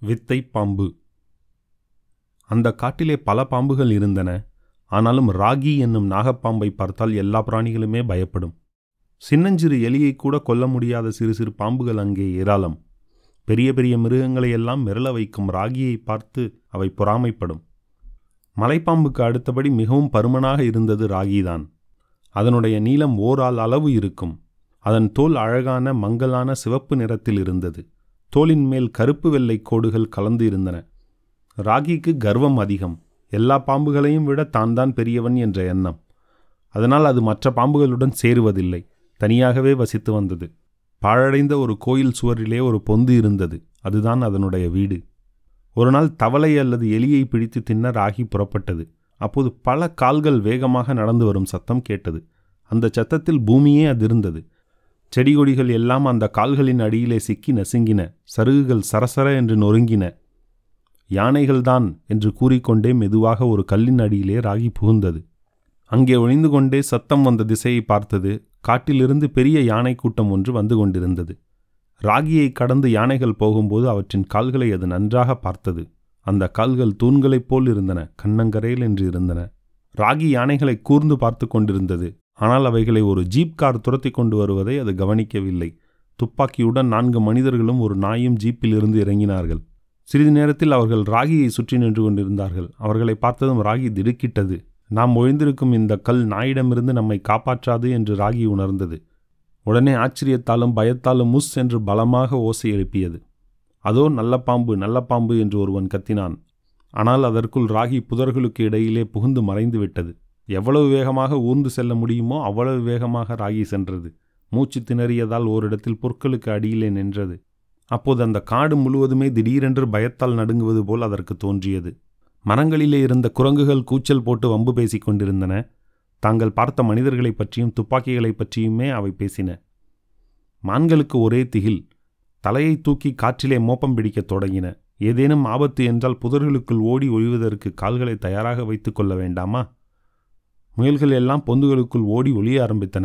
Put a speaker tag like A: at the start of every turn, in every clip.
A: வித்தை பாம்பு அந்த காட்டிலே பல பாம்புகள் இருந்தன ஆனாலும் ராகி என்னும் நாகப்பாம்பை பார்த்தால் எல்லா பிராணிகளுமே பயப்படும் சின்னஞ்சிறு எலியை கூட கொல்ல முடியாத சிறு சிறு பாம்புகள் அங்கே ஏராளம் பெரிய பெரிய மிருகங்களை எல்லாம் மிரள வைக்கும் ராகியை பார்த்து அவை பொறாமைப்படும் மலைப்பாம்புக்கு அடுத்தபடி மிகவும் பருமனாக இருந்தது ராகிதான் அதனுடைய நீளம் ஓரால் அளவு இருக்கும் அதன் தோல் அழகான மங்கலான சிவப்பு நிறத்தில் இருந்தது தோலின் மேல் கருப்பு வெள்ளை கோடுகள் கலந்து இருந்தன ராகிக்கு கர்வம் அதிகம் எல்லா பாம்புகளையும் விட தான் தான் பெரியவன் என்ற எண்ணம் அதனால் அது மற்ற பாம்புகளுடன் சேருவதில்லை தனியாகவே வசித்து வந்தது பாழடைந்த ஒரு கோயில் சுவரிலே ஒரு பொந்து இருந்தது அதுதான் அதனுடைய வீடு ஒரு நாள் தவளை அல்லது எலியை பிடித்து தின்ன ராகி புறப்பட்டது அப்போது பல கால்கள் வேகமாக நடந்து வரும் சத்தம் கேட்டது அந்த சத்தத்தில் பூமியே அதிர்ந்தது செடி கொடிகள் எல்லாம் அந்த கால்களின் அடியிலே சிக்கி நசுங்கின சருகுகள் சரசர என்று நொறுங்கின யானைகள்தான் என்று கூறிக்கொண்டே மெதுவாக ஒரு கல்லின் அடியிலே ராகி புகுந்தது அங்கே ஒளிந்து கொண்டே சத்தம் வந்த திசையை பார்த்தது காட்டிலிருந்து பெரிய யானை கூட்டம் ஒன்று வந்து கொண்டிருந்தது ராகியை கடந்து யானைகள் போகும்போது அவற்றின் கால்களை அது நன்றாக பார்த்தது அந்த கால்கள் தூண்களைப் போல் இருந்தன கண்ணங்கரையில் என்று இருந்தன ராகி யானைகளை கூர்ந்து பார்த்து கொண்டிருந்தது ஆனால் அவைகளை ஒரு ஜீப் கார் துரத்தி கொண்டு வருவதை அது கவனிக்கவில்லை துப்பாக்கியுடன் நான்கு மனிதர்களும் ஒரு நாயும் ஜீப்பில் இருந்து இறங்கினார்கள் சிறிது நேரத்தில் அவர்கள் ராகியை சுற்றி நின்று கொண்டிருந்தார்கள் அவர்களை பார்த்ததும் ராகி திடுக்கிட்டது நாம் ஒழிந்திருக்கும் இந்த கல் நாயிடமிருந்து நம்மை காப்பாற்றாது என்று ராகி உணர்ந்தது உடனே ஆச்சரியத்தாலும் பயத்தாலும் முஸ் என்று பலமாக ஓசை எழுப்பியது அதோ நல்ல பாம்பு நல்ல பாம்பு என்று ஒருவன் கத்தினான் ஆனால் அதற்குள் ராகி புதர்களுக்கு இடையிலே புகுந்து மறைந்து விட்டது எவ்வளவு வேகமாக ஊர்ந்து செல்ல முடியுமோ அவ்வளவு வேகமாக ராகி சென்றது மூச்சு திணறியதால் ஓரிடத்தில் புற்களுக்கு அடியிலே நின்றது அப்போது அந்த காடு முழுவதுமே திடீரென்று பயத்தால் நடுங்குவது போல் அதற்கு தோன்றியது மரங்களிலே இருந்த குரங்குகள் கூச்சல் போட்டு வம்பு பேசிக் கொண்டிருந்தன தாங்கள் பார்த்த மனிதர்களைப் பற்றியும் துப்பாக்கிகளைப் பற்றியுமே அவை பேசின மான்களுக்கு ஒரே திகில் தலையை தூக்கி காற்றிலே மோப்பம் பிடிக்கத் தொடங்கின ஏதேனும் ஆபத்து என்றால் புதர்களுக்குள் ஓடி ஒழிவதற்கு கால்களை தயாராக வைத்துக் கொள்ள வேண்டாமா முயல்கள் எல்லாம் பொந்துகளுக்குள் ஓடி ஒளிய ஆரம்பித்தன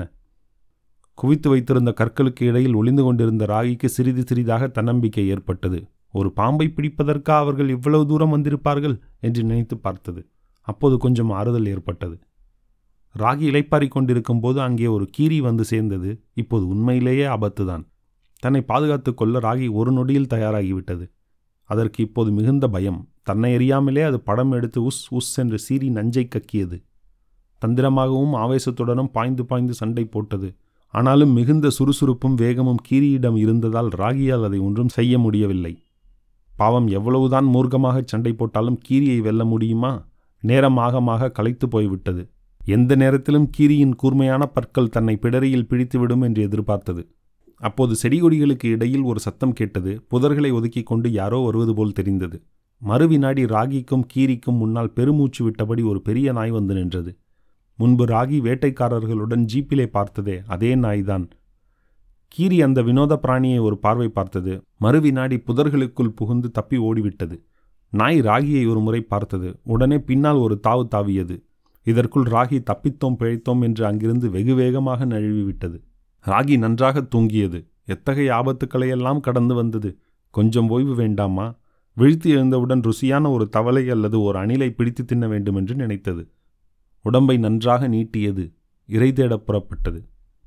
A: குவித்து வைத்திருந்த கற்களுக்கு இடையில் ஒளிந்து கொண்டிருந்த ராகிக்கு சிறிது சிறிதாக தன்னம்பிக்கை ஏற்பட்டது ஒரு பாம்பை பிடிப்பதற்கா அவர்கள் இவ்வளவு தூரம் வந்திருப்பார்கள் என்று நினைத்து பார்த்தது அப்போது கொஞ்சம் ஆறுதல் ஏற்பட்டது ராகி இளைப்பாறிக் கொண்டிருக்கும் போது அங்கே ஒரு கீரி வந்து சேர்ந்தது இப்போது உண்மையிலேயே ஆபத்துதான் தன்னை பாதுகாத்துக் கொள்ள ராகி ஒரு நொடியில் தயாராகிவிட்டது அதற்கு இப்போது மிகுந்த பயம் தன்னை எறியாமலே அது படம் எடுத்து உஸ் உஸ் என்று சீறி நஞ்சை கக்கியது தந்திரமாகவும் ஆவேசத்துடனும் பாய்ந்து பாய்ந்து சண்டை போட்டது ஆனாலும் மிகுந்த சுறுசுறுப்பும் வேகமும் கீரியிடம் இருந்ததால் ராகியால் அதை ஒன்றும் செய்ய முடியவில்லை பாவம் எவ்வளவுதான் மூர்க்கமாக சண்டை போட்டாலும் கீரியை வெல்ல முடியுமா நேரம் ஆகமாக களைத்து போய்விட்டது எந்த நேரத்திலும் கீரியின் கூர்மையான பற்கள் தன்னை பிடரியில் பிடித்துவிடும் என்று எதிர்பார்த்தது அப்போது செடிகொடிகளுக்கு இடையில் ஒரு சத்தம் கேட்டது புதர்களை ஒதுக்கிக் கொண்டு யாரோ வருவது போல் தெரிந்தது மறுவினாடி ராகிக்கும் கீரிக்கும் முன்னால் பெருமூச்சு விட்டபடி ஒரு பெரிய நாய் வந்து நின்றது முன்பு ராகி வேட்டைக்காரர்களுடன் ஜீப்பிலே பார்த்ததே அதே நாய்தான் கீரி அந்த வினோத பிராணியை ஒரு பார்வை பார்த்தது மறுவினாடி புதர்களுக்குள் புகுந்து தப்பி ஓடிவிட்டது நாய் ராகியை ஒரு முறை பார்த்தது உடனே பின்னால் ஒரு தாவு தாவியது இதற்குள் ராகி தப்பித்தோம் பிழைத்தோம் என்று அங்கிருந்து வெகு வேகமாக நழுவிவிட்டது ராகி நன்றாக தூங்கியது எத்தகைய ஆபத்துக்களையெல்லாம் கடந்து வந்தது கொஞ்சம் ஓய்வு வேண்டாமா விழித்து எழுந்தவுடன் ருசியான ஒரு தவளை அல்லது ஒரு அணிலை பிடித்து தின்ன வேண்டுமென்று நினைத்தது உடம்பை நன்றாக நீட்டியது இறை தேடப் புறப்பட்டது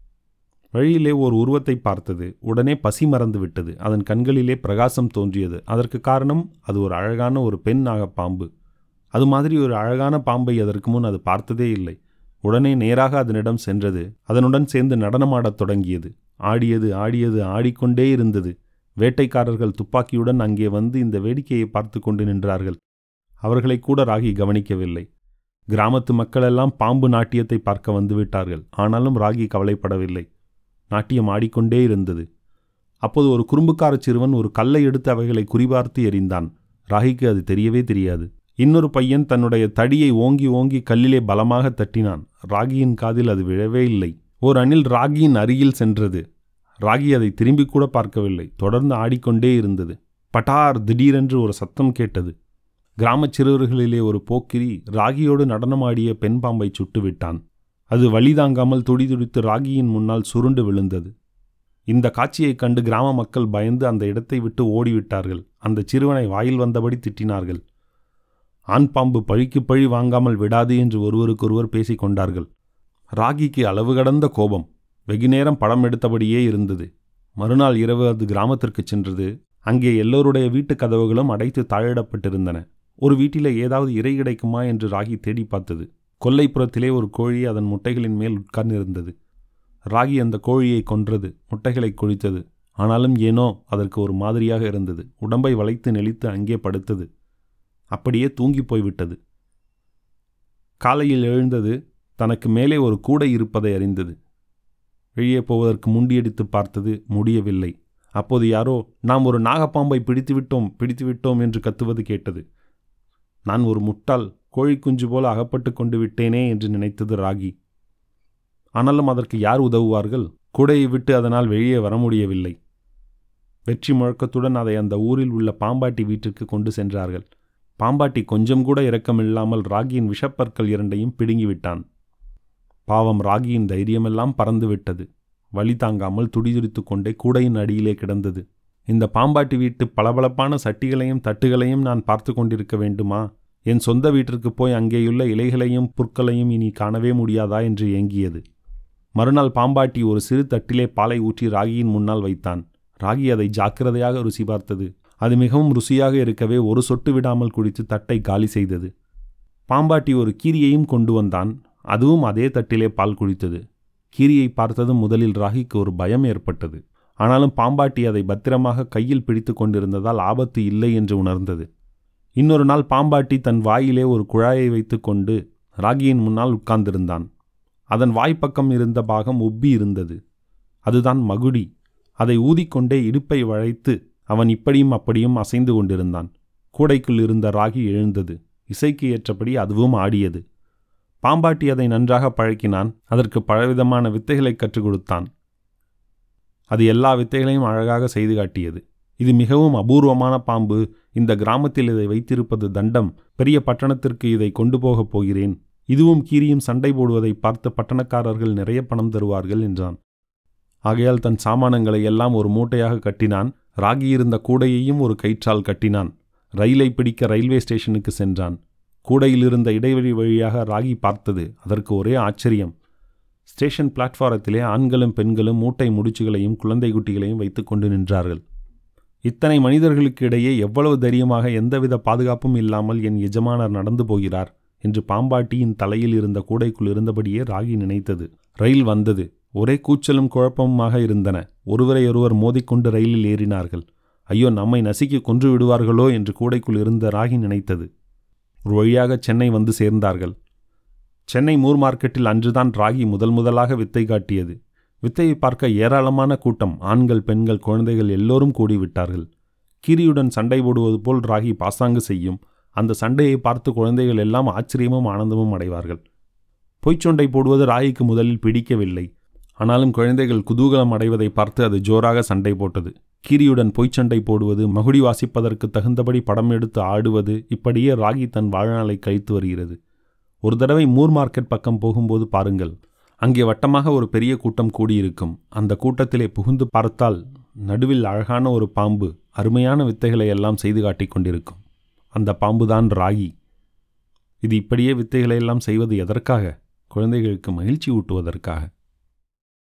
A: வழியிலே ஒரு உருவத்தை பார்த்தது உடனே பசி மறந்து விட்டது அதன் கண்களிலே பிரகாசம் தோன்றியது அதற்கு காரணம் அது ஒரு அழகான ஒரு பெண் நாகப்பாம்பு அது மாதிரி ஒரு அழகான பாம்பை அதற்கு முன் அது பார்த்ததே இல்லை உடனே நேராக அதனிடம் சென்றது அதனுடன் சேர்ந்து நடனமாடத் தொடங்கியது ஆடியது ஆடியது ஆடிக்கொண்டே இருந்தது வேட்டைக்காரர்கள் துப்பாக்கியுடன் அங்கே வந்து இந்த வேடிக்கையை பார்த்து கொண்டு நின்றார்கள் அவர்களை கூட ராகி கவனிக்கவில்லை கிராமத்து மக்களெல்லாம் பாம்பு நாட்டியத்தை பார்க்க வந்துவிட்டார்கள் ஆனாலும் ராகி கவலைப்படவில்லை நாட்டியம் ஆடிக்கொண்டே இருந்தது அப்போது ஒரு குறும்புக்கார சிறுவன் ஒரு கல்லை எடுத்து அவைகளை குறிபார்த்து எறிந்தான் ராகிக்கு அது தெரியவே தெரியாது இன்னொரு பையன் தன்னுடைய தடியை ஓங்கி ஓங்கி கல்லிலே பலமாக தட்டினான் ராகியின் காதில் அது விழவே இல்லை ஓர் அணில் ராகியின் அருகில் சென்றது ராகி அதை திரும்பி கூட பார்க்கவில்லை தொடர்ந்து ஆடிக்கொண்டே இருந்தது பட்டார் திடீரென்று ஒரு சத்தம் கேட்டது கிராமச் சிறுவர்களிலே ஒரு போக்கிரி ராகியோடு நடனமாடிய பெண் பாம்பை சுட்டுவிட்டான் அது வழி தாங்காமல் துடிதுடித்து ராகியின் முன்னால் சுருண்டு விழுந்தது இந்த காட்சியைக் கண்டு கிராம மக்கள் பயந்து அந்த இடத்தை விட்டு ஓடிவிட்டார்கள் அந்த சிறுவனை வாயில் வந்தபடி திட்டினார்கள் ஆண் பாம்பு பழிக்கு பழி வாங்காமல் விடாது என்று ஒருவருக்கொருவர் பேசிக் கொண்டார்கள் ராகிக்கு அளவு கடந்த கோபம் வெகுநேரம் படம் எடுத்தபடியே இருந்தது மறுநாள் இரவு அது கிராமத்திற்குச் சென்றது அங்கே எல்லோருடைய வீட்டுக் கதவுகளும் அடைத்து தாழிடப்பட்டிருந்தன ஒரு வீட்டிலே ஏதாவது இறை கிடைக்குமா என்று ராகி தேடி பார்த்தது கொல்லைப்புறத்திலே ஒரு கோழி அதன் முட்டைகளின் மேல் உட்கார்ந்திருந்தது ராகி அந்த கோழியை கொன்றது முட்டைகளை கொழித்தது ஆனாலும் ஏனோ அதற்கு ஒரு மாதிரியாக இருந்தது உடம்பை வளைத்து நெளித்து அங்கே படுத்தது அப்படியே தூங்கி போய்விட்டது காலையில் எழுந்தது தனக்கு மேலே ஒரு கூடை இருப்பதை அறிந்தது வெளியே போவதற்கு முண்டியடித்து பார்த்தது முடியவில்லை அப்போது யாரோ நாம் ஒரு நாகப்பாம்பை பிடித்துவிட்டோம் பிடித்துவிட்டோம் என்று கத்துவது கேட்டது நான் ஒரு முட்டாள் கோழிக்குஞ்சு போல அகப்பட்டு கொண்டு விட்டேனே என்று நினைத்தது ராகி ஆனாலும் அதற்கு யார் உதவுவார்கள் கூடையை விட்டு அதனால் வெளியே வர முடியவில்லை வெற்றி முழக்கத்துடன் அதை அந்த ஊரில் உள்ள பாம்பாட்டி வீட்டிற்கு கொண்டு சென்றார்கள் பாம்பாட்டி கொஞ்சம் கூட இரக்கமில்லாமல் ராகியின் விஷப்பற்கள் இரண்டையும் பிடுங்கிவிட்டான் பாவம் ராகியின் தைரியமெல்லாம் பறந்துவிட்டது வலி தாங்காமல் துடிதுடித்து கொண்டே கூடையின் அடியிலே கிடந்தது இந்த பாம்பாட்டி வீட்டு பளபளப்பான சட்டிகளையும் தட்டுகளையும் நான் பார்த்து கொண்டிருக்க வேண்டுமா என் சொந்த வீட்டிற்கு போய் அங்கேயுள்ள இலைகளையும் புற்களையும் இனி காணவே முடியாதா என்று ஏங்கியது மறுநாள் பாம்பாட்டி ஒரு சிறு தட்டிலே பாலை ஊற்றி ராகியின் முன்னால் வைத்தான் ராகி அதை ஜாக்கிரதையாக ருசி பார்த்தது அது மிகவும் ருசியாக இருக்கவே ஒரு சொட்டு விடாமல் குடித்து தட்டை காலி செய்தது பாம்பாட்டி ஒரு கீரியையும் கொண்டு வந்தான் அதுவும் அதே தட்டிலே பால் குடித்தது கீரியை பார்த்ததும் முதலில் ராகிக்கு ஒரு பயம் ஏற்பட்டது ஆனாலும் பாம்பாட்டி அதை பத்திரமாக கையில் பிடித்து கொண்டிருந்ததால் ஆபத்து இல்லை என்று உணர்ந்தது இன்னொரு நாள் பாம்பாட்டி தன் வாயிலே ஒரு குழாயை வைத்துக்கொண்டு ராகியின் முன்னால் உட்கார்ந்திருந்தான் அதன் வாய்ப்பக்கம் இருந்த பாகம் உப்பி இருந்தது அதுதான் மகுடி அதை ஊதிக்கொண்டே இடுப்பை வளைத்து அவன் இப்படியும் அப்படியும் அசைந்து கொண்டிருந்தான் கூடைக்குள் இருந்த ராகி எழுந்தது இசைக்கு ஏற்றபடி அதுவும் ஆடியது பாம்பாட்டி அதை நன்றாக பழக்கினான் அதற்கு பலவிதமான வித்தைகளை கற்றுக் கொடுத்தான் அது எல்லா வித்தைகளையும் அழகாக செய்து காட்டியது இது மிகவும் அபூர்வமான பாம்பு இந்த கிராமத்தில் இதை வைத்திருப்பது தண்டம் பெரிய பட்டணத்திற்கு இதை கொண்டு போகப் போகிறேன் இதுவும் கீரியும் சண்டை போடுவதை பார்த்து பட்டணக்காரர்கள் நிறைய பணம் தருவார்கள் என்றான் ஆகையால் தன் சாமானங்களை எல்லாம் ஒரு மூட்டையாக கட்டினான் ராகி இருந்த கூடையையும் ஒரு கயிற்றால் கட்டினான் ரயிலை பிடிக்க ரயில்வே ஸ்டேஷனுக்கு சென்றான் கூடையில் இருந்த இடைவெளி வழியாக ராகி பார்த்தது அதற்கு ஒரே ஆச்சரியம் ஸ்டேஷன் பிளாட்ஃபாரத்திலே ஆண்களும் பெண்களும் மூட்டை முடிச்சுகளையும் குழந்தை குட்டிகளையும் வைத்துக்கொண்டு நின்றார்கள் இத்தனை மனிதர்களுக்கு இடையே எவ்வளவு தைரியமாக எந்தவித பாதுகாப்பும் இல்லாமல் என் எஜமானர் நடந்து போகிறார் என்று பாம்பாட்டியின் தலையில் இருந்த கூடைக்குள் இருந்தபடியே ராகி நினைத்தது ரயில் வந்தது ஒரே கூச்சலும் குழப்பமுமாக இருந்தன ஒருவரையொருவர் மோதிக்கொண்டு ரயிலில் ஏறினார்கள் ஐயோ நம்மை நசுக்கி கொன்று விடுவார்களோ என்று கூடைக்குள் இருந்த ராகி நினைத்தது ஒரு வழியாக சென்னை வந்து சேர்ந்தார்கள் சென்னை மூர் மார்க்கெட்டில் அன்றுதான் ராகி முதல் முதலாக வித்தை காட்டியது வித்தையை பார்க்க ஏராளமான கூட்டம் ஆண்கள் பெண்கள் குழந்தைகள் எல்லோரும் கூடிவிட்டார்கள் கீரியுடன் சண்டை போடுவது போல் ராகி பாசாங்கு செய்யும் அந்த சண்டையை பார்த்து குழந்தைகள் எல்லாம் ஆச்சரியமும் ஆனந்தமும் அடைவார்கள் பொய்ச்சொண்டை போடுவது ராகிக்கு முதலில் பிடிக்கவில்லை ஆனாலும் குழந்தைகள் குதூகலம் அடைவதை பார்த்து அது ஜோராக சண்டை போட்டது கீரியுடன் பொய்ச்சண்டை போடுவது மகுடி வாசிப்பதற்கு தகுந்தபடி படம் எடுத்து ஆடுவது இப்படியே ராகி தன் வாழ்நாளை கழித்து வருகிறது ஒரு தடவை மூர் மார்க்கெட் பக்கம் போகும்போது பாருங்கள் அங்கே வட்டமாக ஒரு பெரிய கூட்டம் கூடியிருக்கும் அந்த கூட்டத்திலே புகுந்து பார்த்தால் நடுவில் அழகான ஒரு பாம்பு அருமையான வித்தைகளை எல்லாம் செய்து காட்டிக் கொண்டிருக்கும் அந்த பாம்புதான் ராகி இது இப்படியே வித்தைகளை எல்லாம் செய்வது எதற்காக குழந்தைகளுக்கு மகிழ்ச்சி ஊட்டுவதற்காக